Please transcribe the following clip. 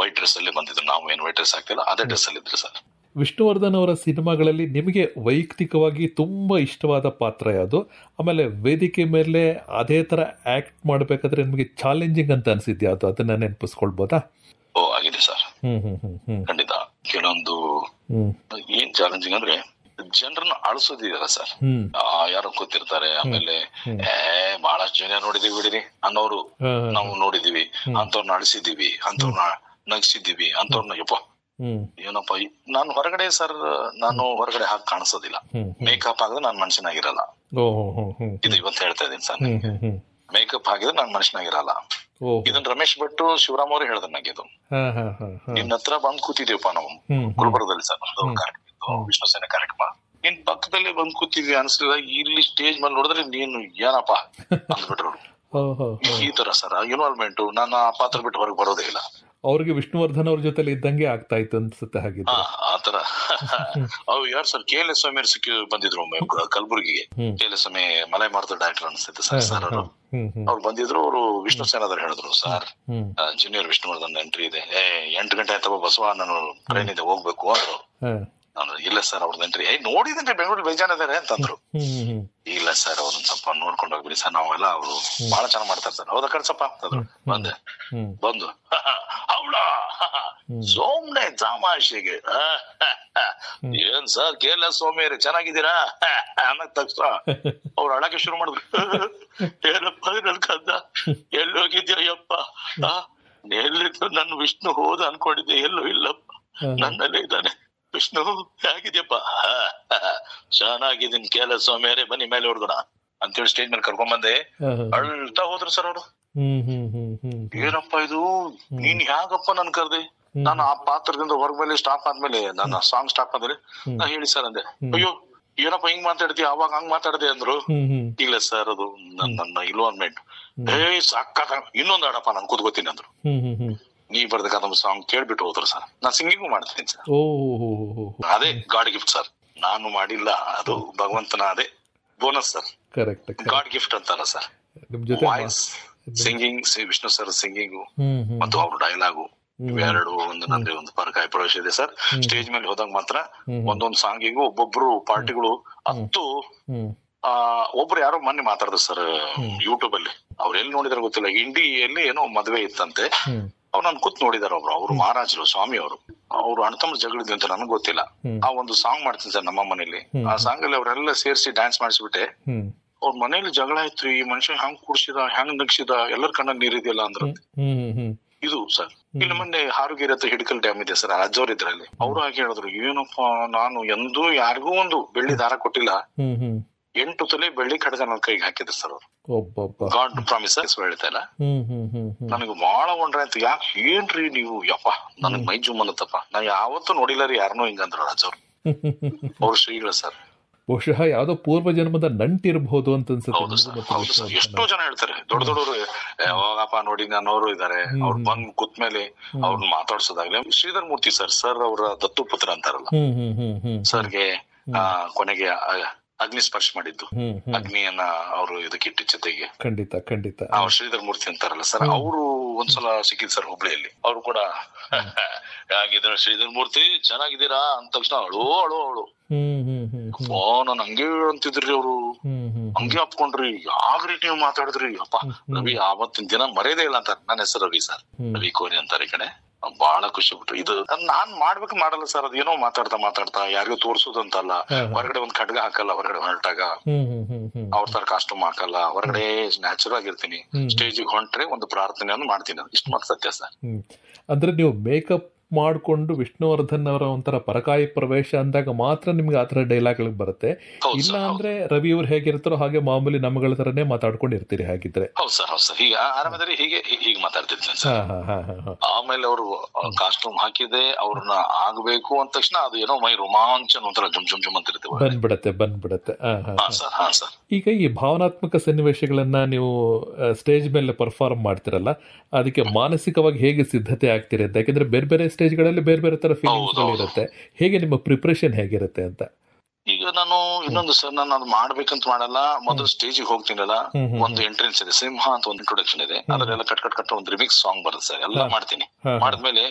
White dress ಅಲ್ಲಿ ಬಂದಿದ್ರು ನಾವು ಏನ್ ವೈಟ್ ಡ್ರೆಸ್ ಆಗ್ತಿಲ್ಲ ಅದೇ ಡ್ರೆಸ್ ಅಲ್ಲಿ ಇದ್ರು ಸರ್ ವಿಷ್ಣುವರ್ಧನ್ ಅವರ ಸಿನಿಮಾಗಳಲ್ಲಿ ನಿಮಗೆ ವೈಯಕ್ತಿಕವಾಗಿ ತುಂಬ ಇಷ್ಟವಾದ ಪಾತ್ರ ಯಾವುದು ಆಮೇಲೆ ವೇದಿಕೆ ಮೇಲೆ ಅದೇ ಥರ ಆ್ಯಕ್ಟ್ ಮಾಡಬೇಕಾದ್ರೆ ನಿಮಗೆ ಚಾಲೆಂಜಿಂಗ್ ಅಂತ ಅನಿಸಿದ್ಯಾ ಅದು ಅದನ್ನು ನೆನಪಿಸ್ಕೊಳ್ಬೋದಾ ಓ ಆಗಿದೆ ಸರ್ ಹ್ಮ್ ಹ್ಮ್ ಹ್ಮ್ ಹ್ಮ್ ಖಂಡಿತ ಕೆಲವೊಂದು ಹ್ಮ್ ಏನ್ ಚಾಲೆಂಜಿಂಗ್ ಅಂದ್ರೆ ಜನರನ್ನ ಅಳಿಸೋದಿದೆಯಲ್ಲ ಸರ್ ಹ್ಮ್ ಆ, ಯಾರೋ ಕೂತಿರ್ತಾರೆ ಆಮೇಲೆ ಹ್ಮ್. ಏ ಬಹಳಷ್ಟು ಜನ ನೋಡಿದೀವಿ ಬಿಡಿರಿ ಅನ್ನೋರು ಹಾ, ನಾವು ನೋಡಿದೀವಿ ಅಂತವ್ರನ್ನ ಅಳಿಸಿದೀವಿ ಅಂತವ್ರನ್ನ ನಗಿಸಿದೀವಿ ಅಂತವ್ರನ್ನ ಯಪ್ಪ ಹ್ಮ್ ಏನಪ್ಪ ಈ- ನಾನು ಹೊರಗಡೆ ಸರ್ ನಾನು ಹೊರಗಡೆ ಹಾಕಿ ಕಾಣಿಸೋದಿಲ್ಲ ಹ್ಮ್ ಮೇಕಪ್ ಹಾಕಿದ್ರೆ ನಾನು ಮನುಷ್ಯನಾಗಿರಲ್ಲ ಓ ಹ್ಮ್ ಹ್ಮ್ ಇದು ಇವತ್ತು ಹೇಳ್ತಾ ಇದೀನಿ ಸರ್ ಹ್ಮ್ ಹ್ಮ್ ಹ್ಮ್ ಮೇಕಪ್ ಹಾಕಿದ್ರೆ ನಾನು ಮನುಷ್ಯನಾಗಿರಲ್ಲ ಓ ಇದನ್ನ ರಮೇಶ್ ಭಟ್ಟು ಶಿವರಾಮ್ ಅವರು ಹೇಳಿದ್ರು ನಂಗೆ ಇದು ಹಾ ಹಾ ಹಾ ಹಾ ನಿನ್ನ ಹತ್ರ ಬಂದ್ ಕೂತಿದೀವಪ್ಪ ನಾವು ಹ್ಮ್ ಗುಲ್ಬರ್ಗದಲ್ಲಿ ಸರ್ ನಮ್ದು ಒಂದು ಕಾರ್ಯಕ್ರಮ ಇತ್ತು, ವಿಷ್ಣು ಸೇನೆ ಕಾರ್ಯಕ್ರಮ ನಿನ್ ಪಕ್ಕದಲ್ಲೇ ಬಂದ್ ಕೂತಿದ್ವಿ ಅನ್ಸಲಿಲ್ಲ ಇಲ್ಲಿ ಸ್ಟೇಜ್ ಮೇಲೆ ನೋಡಿದ್ರೆ ನೀನು ಏನಪ್ಪ ಅಂದ್ಬಿಟ್ರು ಅವ್ರು. ಹೋ ಹೋ ಹೋ ಈ ತರ ಸರ್ ಇನ್ವಾಲ್ವ್ಮೆಂಟ್ ನಾನು ಆ ಪಾತ್ರ ಬಿಟ್ಟು ಹೊರಗೆ ಬರೋದೇ ಇಲ್ಲ ಅವ್ರಿಗೆ ವಿಷ್ಣುವರ್ಧನ್ ಅವ್ರ ಜೊತೆಲಿ ಇದ್ದಂಗೆ ಆಗ್ತಾ ಇತ್ತು ಅನ್ಸುತ್ತೆ ಹಾ ಹಾಗಿದ್ರೆ ಆತರ ಅವ್ ಯಾರು sir K L S Swamy ಸಿಕ್ಕಿ ಬಂದಿದ್ರು ಒಮ್ಮೆ ಕ- ಕಲಬುರ್ಗಿಗೆ ಹ್ಮ್. K L S Swamy Malai Marutha director ಅನ್ಸುತ್ತೆ ಸರ್ ಸರ್ ಅವರು ಹ್ಮ್ ಹ್ಮ್ ಅವ್ರು ಬಂದಿದ್ರು ಅವರು ವಿಷ್ಣು ಸೇನಾದವ್ರು ಹೇಳಿದ್ರು ಸರ್ ಹ್ಮ್ ಜೂನಿಯರ್ ವಿಷ್ಣುವರ್ಧನ್ ಎಂಟ್ರಿ ಇದೆ ಏ ಎಂಟು ಗಂಟೆ ಆಯ್ತಪ್ಪ ಬಸವ ನಾನು ಟ್ರೈನ್ ಇದೆ ಹೋಗ್ಬೇಕು ಅಂದ್ರು ಹಾ ನಾನು ಇಲ್ಲ ಸರ್ ಅವ್ರದ್ದು ಎಂಟ್ರಿ ಏ ನೋಡಿದ್ರೆ ಬೆಂಗಳೂರು ಬೇಜಾನ್ ಇದಾರೆ ಅಂತಂದ್ರು ಹ್ಮ್ ಹ್ಮ್ ಹ್ಮ್ ಇಲ್ಲ ಸರ್ ಅವ್ರನ್ನ ಸ್ವಲ್ಪ ನೋಡ್ಕೊಂಡು ಹೋಗ್ಬಿಡಿ ಸರ್ ನಾವೆಲ್ಲ ಅವರು ಬಹಳ ಚೆನ್ನಾಗ್ ಮಾಡ್ತಾರೆ ಸರ್ ಹೌದಾ ಕಳ್ಸಪ್ಪ ಅಂತಂದ್ರು ಬಂದೆ ಹ್ಮ್ ಬಂದು ಅವಳ ಸೋಮ್ನೆ ತಮಾಷೆಗೆ ಏನ್ ಸರ್ ಕೆ ಎಲ್ ಎಸ್ ಸ್ವಾಮಿಯರೇ ಚೆನ್ನಾಗಿದ್ದೀರಾ ಅನ್ನಕ್ ತಕ್ಷಣ ಅವ್ರು ಅಳಕ್ಕೆ ಶುರು ಮಾಡಿದ್ರು ಏನಪ್ಪ ನನ್ ಕಂದ ಎಲ್ಲಿ ಹೋಗಿದ್ಯೋ ಯಪ್ಪ ಆ, ಎಲ್ಲಿದ್ದು ನನ್ನ ವಿಷ್ಣು ಹೋದ ಅನ್ಕೊಂಡಿದ್ದೆ ಎಲ್ಲೂ ಇಲ್ಲಪ್ಪ ನನ್ನಲ್ಲೇ ಇದ್ದಾನೆ ವಿಷ್ಣು ಹೇಗಿದ್ಯಪ್ಪ ಚೆನ್ನಾಗಿದ್ದೀನಿ ಕೆ ಎಲ್ ಎಸ್ ಸ್ವಾಮಿಯರೇ ಬನ್ನಿ ಮೇಲೆ ಹೊಡ್ಗೋಣ ಅಂತೇಳಿ ಸ್ಟೇಜ್ ಮೇಲೆ ಕರ್ಕೊಂಡ್ ಬಂದೆ ಹಾ, ಹಾ. ಅಳ್ತಾ ಹೋದ್ರು ಸರ್ ಅವರು ಹ್ಮ್ ಹ್ಮ್ ಹ್ಮ್ ಹ್ಮ್ ಏನಪ್ಪ ಇದು ನೀನ್ ಹೇಗಪ್ಪ ನನ್ ಕರ್ದೆ ನಾನು ಆ ಪಾತ್ರದಿಂದ ಹೊರಗ್ ಮೇಲೆ ಸ್ಟಾಪ್ ಆದ್ಮೇಲೆ ನನ್ನ ಸಾಂಗ್ ಸ್ಟಾಪ್ ಆದ್ಮೇಲೆ ನಾ ಹೇಳಿ ಸರ್ ಅಂದೆ ಅಯ್ಯೋ ಏನಪ್ಪ ಹಿಂಗ್ ಮಾತಾಡ್ತೀಯ ಅವಾಗ ಹಂಗ್ ಮಾತಾಡ್ದೆ ಅಂದ್ರು ಹ್ಮ್ ಹ್ಮ್ ಇಲ್ಲ ಸರ್ ಅದು ನನ್- ನನ್ನ ಇನ್ವಾಲ್ವ್ಮೆಂಟ್ ಏ ಸಾಕ ಇನ್ನೊಂದ್ ಹಾಡಪ್ಪ ನಾನು ಕೂತ್ಕೋತೀನಿ ಅಂದ್ರು ಹ್ಮ್ ಹ್ಮ್ ಹ್ಮ್ ನೀ ಬರ್ದಕ್ಕಂತ ಸಾಂಗ್ ಕೇಳ್ಬಿಟ್ಟು ಹೋದ್ರು ಸರ್ ನಾನ್ ಸಿಂಗಿಂಗು ಮಾಡ್ತೀನಿ ಸರ್ ಓ ಹೋ ಹೋ ಹೋ ಅದೇ ಗಾಡ್ ಗಿಫ್ಟ್ ಸರ್ ನಾನು ಮಾಡಿಲ್ಲ ಅದು ಭಗವಂತನ ಅದೇ bonus sir correct god gift ಅಂತಾರ ಸರ್ ನಿಮ್ ಜೊತೆ voice singing Vishnu sir singing ಹ್ಮ್ ಹ್ಮ್ ಮತ್ತು ಅವ್ರ ಡೈಲಾಗು ಇವೆರಡು ಒಂದು ನಂದ್ರೆ ಒಂದು ಪರಕಾಯ ಪ್ರವೇಶ ಇದೆ ಸರ್ ಸ್ಟೇಜ್ ಮೇಲೆ ಹೋದಾಗ ಮಾತ್ರ ಒಂದೊಂದು ಸಾಂಗಿಗೂ ಒಬ್ಬೊಬ್ರು ಪಾರ್ಟಿಗಳು ಹತ್ತು ಹ್ಮ್ ಆ ಒಬ್ರು ಯಾರೋ ಮೊನ್ನೆ ಮಾತಾಡಿದ್ರು ಸರ್ ಯೂಟ್ಯೂಬ್ ಅಲ್ಲಿ ಅವ್ರು ಎಲ್ಲಿ ನೋಡಿದಾರೆ ಗೊತ್ತಿಲ್ಲ ಇಂಡಿಯಲ್ಲಿ ಏನೋ ಮದ್ವೆ ಇತ್ತಂತೆ ಹ್ಮ್ ಅವ್ರು ನನ್ ಕೂತ್ ನೋಡಿದಾರೆ ಒಬ್ರು ಅವ್ರು ಮಹಾರಾಜರು ಸ್ವಾಮಿ ಅವರು ಅವ್ರು ಅಣ್ತಮ್ಮ ಜಗಳಿದ್ವಿ ಅಂತ ನನಗೆ ಗೊತ್ತಿಲ್ಲ ಹ್ಮ್. ಆ ಒಂದು ಸಾಂಗ್ ಮಾಡ್ತೀನಿ ಸರ್ ನಮ್ಮ ಮನೇಲಿ ಆ ಸಾಂಗ್ ಅಲ್ಲಿ ಅವರೆಲ್ಲ ಸೇರಿಸಿ ಡ್ಯಾನ್ಸ್ ಮಾಡಿಸ್ಬಿಟ್ಟೆ ಹ್ಮ್ ಅವ್ರ ಮನೇಲಿ ಜಗಳ ಆಯ್ತು ಈ ಮನುಷ್ಯ ಹೆಂಗ್ ಕುಡ್ಸಿದ ಹೆಂಗ್ ನಗ್ಸಿದ ಎಲ್ಲರ ಕಣ್ಣಲ್ಲಿ ನೀರಿದೆಯಲ್ಲ ಅಂದ್ರ ಹ್ಮ್ ಹ್ಮ್ ಹ್ಮ್ ಇದು ಸರ್ ಇಲ್ಲಿ ಮೊನ್ನೆ ಹಾರುಗೇರಿ ಹತ್ರ ಹಿಡ್ಕಲ್ ಡ್ಯಾಮ್ ಇದೆ ಸರ್ ಅಜ್ಜೋರ್ ಇದ್ರಲ್ಲಿ ಅವ್ರು ಹಾಗೆ ಹೇಳಿದ್ರು ಏನಪ್ಪ ನಾನು ಎಂದೂ ಯಾರಿಗೂ ಒಂದು ಬೆಳ್ಳಿ ದಾರ ಕೊಟ್ಟಿಲ್ಲ ಹ್ಮ್ ಹ್ಮ್ ಎಂಟು ತೊಲೆ ಬೆಳ್ಳಿ ಖಡ್ಗ ನನ್ನ ಕೈಗೆ ಹಾಕಿದ್ರು ಸರ್ ಅವ್ರು ಒಬ್ಬೊಬ್ಬ ಗಾಡ್ ಪ್ರಾಮಿಸ್ ಹೇಳ್ತಾ ಇಲ್ಲ ಹ್ಮ್ ಹ್ಮ್ ಹ್ಮ್ ಹ್ಮ್ ನನಗೆ ಬಹಳ ಒಂಡ್ರ ಆಯ್ತು ಯಾಕೆ ಏನ್ರಿ ನೀವು ಯಪ್ಪ ನನಗ್ ಮೈ ಜುಮ್ ಅನ್ನತ್ತಪ್ಪ ನಾ ಯಾವತ್ತೂ ನೋಡಿಲ್ಲ ರೀ ಯಾರನ್ನೂ ಹಿಂಗಂದ್ರು ರಾಜವ್ರು ಅವ್ರು ಶ್ರೀಗಳು ಸರ್ ಬಹುಶಃ ಯಾವ್ದೋ ಪೂರ್ವ ಜನ್ಮದ ನಂಟಿರಬಹುದು ಅಂತ ಅನ್ಸುತ್ತೆ ಹೌದು ನಿಮ್ಗೂ ಸರ್ ಮತ್ತು ಹೌದು ಸರ್ ವಿಷ್ಣುವರ್ಧನ್. ಎಷ್ಟೋ ಜನ ಹೇಳ್ತಾರೆ ದೊಡ್ಡ ದೊಡ್ಡವರು ಯಾವಾಗಪ್ಪ ನೋಡಿ ನನ್ನವರು ಇದಾರೆ ಅವ್ರು ಬಂದ್ ಕೂತ್ಮೇಲೆ ಅವ್ರನ್ನ ಮಾತಾಡ್ಸೋದಾಗ್ಲಿ ಶ್ರೀಧರ್ ಮೂರ್ತಿ ಸರ್ ಸರ್ ಅವರ ದತ್ತು ಪುತ್ರ ಅಂತಾರಲ್ಲ ಹ್ಮ್ ಹ್ಮ್ ಹ್ಮ್ ಹ್ಮ್ ಸರ್ಗೆ ಆ, ಕೊನೆಗೆ ಆ, ಅಗ್ನಿ ಸ್ಪರ್ಶ ಮಾಡಿದ್ದು ಹ್ಮ್ ಹ್ಮ್ ಅಗ್ನಿಯನ್ನ ಅವರು ಇದಕ್ಕೆ ಇಟ್ಟು ಜೊತೆಗೆ ಖಂಡಿತ ಖಂಡಿತ ಅವ್ರು ಶ್ರೀಧರ್ ಮೂರ್ತಿ ಅಂತಾರಲ್ಲ ಸರ್ ಅವರು ಒಂದ್ಸಲ ಸಿಕ್ಕಿದ್ ಸರ್ ಹುಬ್ಳಿಯಲ್ಲಿ ಅವ್ರು ಕೂಡ ಹೇಗಿದ್ರು ಶ್ರೀಧರ್ ಮೂರ್ತಿ ಚೆನ್ನಾಗಿದ್ದೀರಾ ಅಂದ ತಕ್ಷಣ ಅಳು ಅಳು ಅಳು ಹ್ಮ್ ಹ್ಮ್ ಹ್ಮ್ ಹ್ಮ್ ಓ ನನ್ ಹಂಗೆ ಅಂತಿದ್ರಿ ಅವರು ಹ್ಮ್ ಹ್ಮ್ ಹಂಗೆ ಅಪ್ಕೊಂಡ್ರಿ ಯಾಗ್ರಿ ನೀವು ಮಾತಾಡಿದ್ರಿ ಅಪ್ಪ ರವಿ ಆವತ್ತಿನ ದಿನ ಮರೆಯದೇ ಇಲ್ಲ ಅಂತಾರೆ ನನ್ನ ಹೆಸರು ರವಿ ಸರ್ ರವಿ ಕೋರಿ ಅಂತಾರೆ ಈ ಕಡೆ ಬಹಳ ಖುಷಿ ಬಿಟ್ರು ಇದು ನಾನ್ ಮಾಡ್ಬೇಕು ಮಾಡಲ್ಲ ಸರ್ ಅದೇನೋ ಮಾತಾಡ್ತಾ ಮಾತಾಡ್ತಾ ಯಾರಿಗೂ ತೋರ್ಸೋದಂತಲ್ಲ ಹೊರಗಡೆ ಒಂದ್ ಖಡ್ಗ ಹಾಕಲ್ಲ ಹೊರಗಡೆ ಹೊರಟಾಗ ಹ್ಮ್ ಹ್ಮ್ ಹ್ಮ್ ಹ್ಮ್ ಅವ್ರ ತರ ಕಾಸ್ಟ್ಯೂಮ್ ಹಾಕಲ್ಲ ಹೊರಗಡೆ ನ್ಯಾಚುರಲ್ ಆಗಿರ್ತೀನಿ ಸ್ಟೇಜಿಗೆ ಹೊಂಟ್ರೆ ಒಂದು ಪ್ರಾರ್ಥನೆಯನ್ನು ಮಾಡ್ತೀನಿ ಇಷ್ಟು ಮಾತ್ರ ಸತ್ಯ ಸರ್ ಹ್ಮ್ ಅಂದ್ರೆ ನೀವು ಮೇಕಪ್ ಮಾಡಿಕೊಂಡು ವಿಷ್ಣುವರ್ಧನ್ ಅವರ ಒಂಥರ ಪರಕಾಯಿ ಪ್ರವೇಶ ಅಂದಾಗ ಮಾತ್ರ ನಿಮ್ಗೆ ಆ ಥರ ಡೈಲಾಗ್ಗಳು ಬರುತ್ತೆ ಹೌದು ಇಲ್ಲ ಸರ್ ಹೌದು. ಅಂದ್ರೆ ರವಿ ಅವ್ರು ಹೇಗಿರ್ತಾರೋ ಹಾಗೆ ಮಾಮೂಲಿ ನಮ್ಮಗಳ ತರನೇ ಮಾತಾಡ್ಕೊಂಡಿರ್ತೀರಿ ಹಾಗಿದ್ರೆ ಹೌದು ಸರ್ ಹೌದು ಸರ್ ಹೀಗೆ ಆರಾಮದಲ್ಲಿ ಹೀಗೆ ಹೀಗೆ ಮಾತಾಡ್ತಿದ್ದೀನಿ ಸರ್ ಹಾ ಹಾ ಹಾ ಹಾ ಹಾ ಆಮೇಲೆ ಅವರು ಕಾಸ್ಟ್ಯೂಮ್ ಹಾಕಿದೆ ಅವ್ರನ್ನ ಆಗ್ಬೇಕು ಅಂದ ತಕ್ಷಣ ಅದು ಏನೋ ಮೈ ರೋಮಾಂಚನ ಒಂಥರ ಜುಮ್ ಜುಮ್ ಜುಮ್ ಅಂತ ಇರ್ತೇವೆ ಬಂದ್ಬಿಡತ್ತೆ ಬಂದ್ಬಿಡತ್ತೆ ಹಾ ಹಾ ಹಾ ಸರ್ ಹಾ ಸರ್ ಈಗ ಈ ಭಾವನಾತ್ಮಕ ಸನ್ನಿವೇಶಗಳನ್ನ ನೀವು ಸ್ಟೇಜ್ ಮೇಲೆ ಪರ್ಫಾರ್ಮ್ ಮಾಡ್ತಿರಲ್ಲ ಅದಕ್ಕೆ ಮಾನಸಿಕವಾಗಿ ಹೇಗೆ ಸಿದ್ಧತೆ ಆಗ್ತಿರಿ ಅಂತ ಯಾಕಂದ್ರೆ ಬೇರೆ ಬೇರೆ ಸ್ಟೇಜ್ಗಳಲ್ಲಿ ಬೇರೆ ಬೇರೆ ತರ ಫೀಲಿಂಗ್ಸ್ ಹೌದು. ಇರುತ್ತೆ ಹೇಗೆ ನಿಮ್ಮ ಪ್ರಿಪ್ರೇಷನ್ ಹೇಗಿರುತ್ತೆ ಅಂತ ಈಗ ನಾನು ಇನ್ನೊಂದು ಸರ್ ನಾನು ಅದು ಮಾಡ್ಬೇಕಂತ ಮಾಡಲ್ಲ ಮೊದಲು ಸ್ಟೇಜಿಗೆ ಹೋಗ್ತೀನಲ್ಲ ಹ್ಮ್, ಹ್ಮ್, ಒಂದು ಎಂಟ್ರೆನ್ಸ್ ಇದೆ ಸಿಂಹ ಅಂತ ಒಂದು ಇಂಟ್ರೊಡಕ್ಷನ್ ಇದೆ ಅದ್ರೆಲ್ಲ ಕಟ್ ಕಟ್ ಕಟ್ ಒಂದು ರಿಮಿಕ್ಸ್ ಸಾಂಗ್ ಬರುತ್ತೆ ಸರ್ ಎಲ್ಲ ಮಾಡ್ತೀನಿ ಹಾ, ಹಾ. ಮಾಡಿದ್ಮೇಲೆ